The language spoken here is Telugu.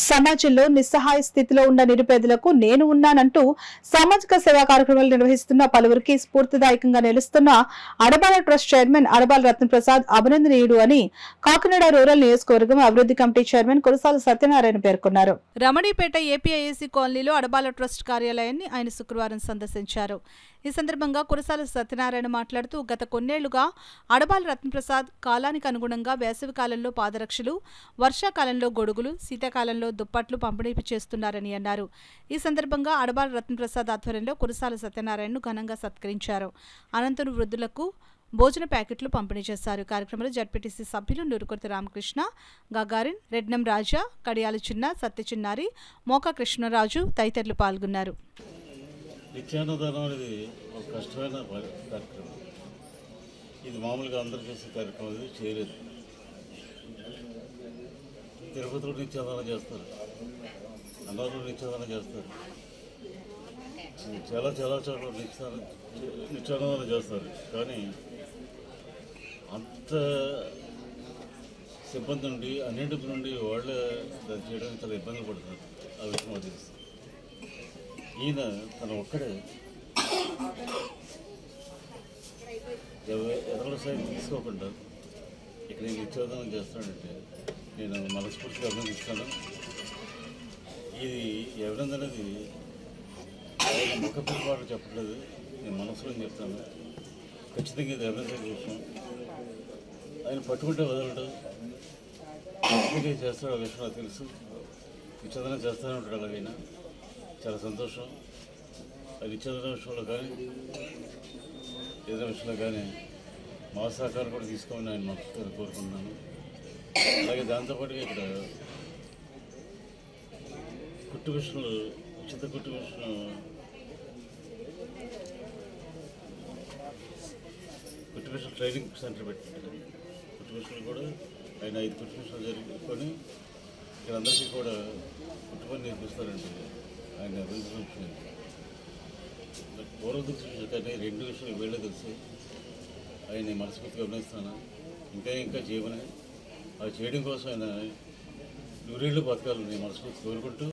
సమాజంలో నిస్సహాయ స్థితిలో ఉన్న నిరుపేదలకు నేను ఉన్నానంటూ సామాజిక సేవా కార్యక్రమాలు నిర్వహిస్తున్న పలువురికి స్ఫూర్తిదాయకంగా నిలుస్తున్న అడబాల ట్రస్ట్ చైర్మన్ అడబాల రత్నప్రసాద్ అభినందనీయుడు అని కాకినాడ రూరల్ నియోజకవర్గం అభివృద్ధి కమిటీ చైర్మన్ కురసాల సత్యనారాయణ పేర్కొన్నారు రమణీపేట ఏపీఐఏసీ కాలనీలో అడబాల ట్రస్ట్ కార్యాలయాన్ని ఆయన శుక్రవారం సందర్శించారు ఈ సందర్భంగా కురసాల సత్యనారాయణ మాట్లాడుతూ గత కొన్నేళ్లుగా అడబాల రత్నప్రసాద్ కాలానికి అనుగుణంగా వేసవి కాలంలో పాదరక్షలు వర్షాకాలంలో గొడుగులు శీతాకాలంలో దుప్పట్లు పంపిణీ చేస్తున్నారని అన్నారు ఈ సందర్భంగా అడబాల రత్నప్రసాద్ ఆధ్వర్యంలో కురసాల సత్యనారాయణను ఘనంగా సత్కరించారు అనంతరం వృద్ధులకు భోజన ప్యాకెట్లు పంపిణీ చేశారు ఈ కార్యక్రమంలో జడ్పీటీసీ సభ్యులు నూరుకుర్తి రామకృష్ణ గగారిన్ రెడ్నం రాజా కడియాల చిన్న సత్యచిన్నారి మోకా కృష్ణరాజు తదితరులు పాల్గొన్నారు నిత్యాన్నదానం అనేది ఒక కష్టమైన ప- కార్యక్రమం ఇది మామూలుగా అందరూ చేసే కార్యక్రమం ఇది చేయలేదు తిరుపతిలో నిత్యాన్నదానం చేస్తారు అన్నవరంలో నిత్యాన్నదానం చేస్తారు చాలా చాలా చోట్ల నిత్యాన్న నిత్యాన్నదానం చేస్తారు కానీ అంత సిబ్బంది నుండి అన్నింటి నుండి వాళ్ళే దాన్ని చేయడానికి చాలా ఇబ్బందులు పడుతున్నారు ఆ విషయం మాకు తెలుసు ఈయన తన ఒక్కడే ఎవ- ఎవరి సైడ్ తీసుకోకుండా ఇక్కడ నేను నిత్యోదనం చేస్తానంటే నేను మనస్ఫూర్తిగా అభినందిస్తాను ఇది ఎవిడెన్స్ అనేది ఆయన ముఖ పిలుపాటు చెప్పట్లేదు నేను మనసులో చెప్తాను ఖచ్చితంగా ఇది ఎవిడెన్స్ విషయం ఆయన పట్టుకుంటే వదలడు ఖచ్చితంగా చేస్తాడు ఆ విషయం నాకు తెలుసు నిత్యోదనం చేస్తూనే ఉంటాడు అలాగైనా చాలా సంతోషం అది చదివిన విషయంలో కానీ ఏదైనా విషయంలో కానీ మా సహకారం కూడా తీసుకోమని ఆయన మనస్ఫూర్తిగా కోరుకుంటున్నాను అలాగే దాంతోపాటుగా ఇక్కడ కుట్టు విషయంలో ఉచిత కుట్టు విషయం కుట్టు విషయం ట్రైనింగ్ సెంటర్ పెట్టారు కుట్టు విషయంలో కూడా ఆయన ఐదు కుట్టు విషయాలు జరుపుకొని ఇక్కడ అందరికీ కూడా కుట్టు పని నేర్పిస్తారండి ఆయన అభివృద్ధి విషయం పూర్వ దృష్టి కానీ రెండు విషయాలు వీళ్ళే తెలిసి ఆయన మనస్ఫూర్తిగా అభినందిస్తాను ఇంకా ఇంకా చేయమని అది చేయడం కోసం ఆయన నూరేళ్ళు బతకాలని మనస్ఫూర్తి కోరుకుంటూ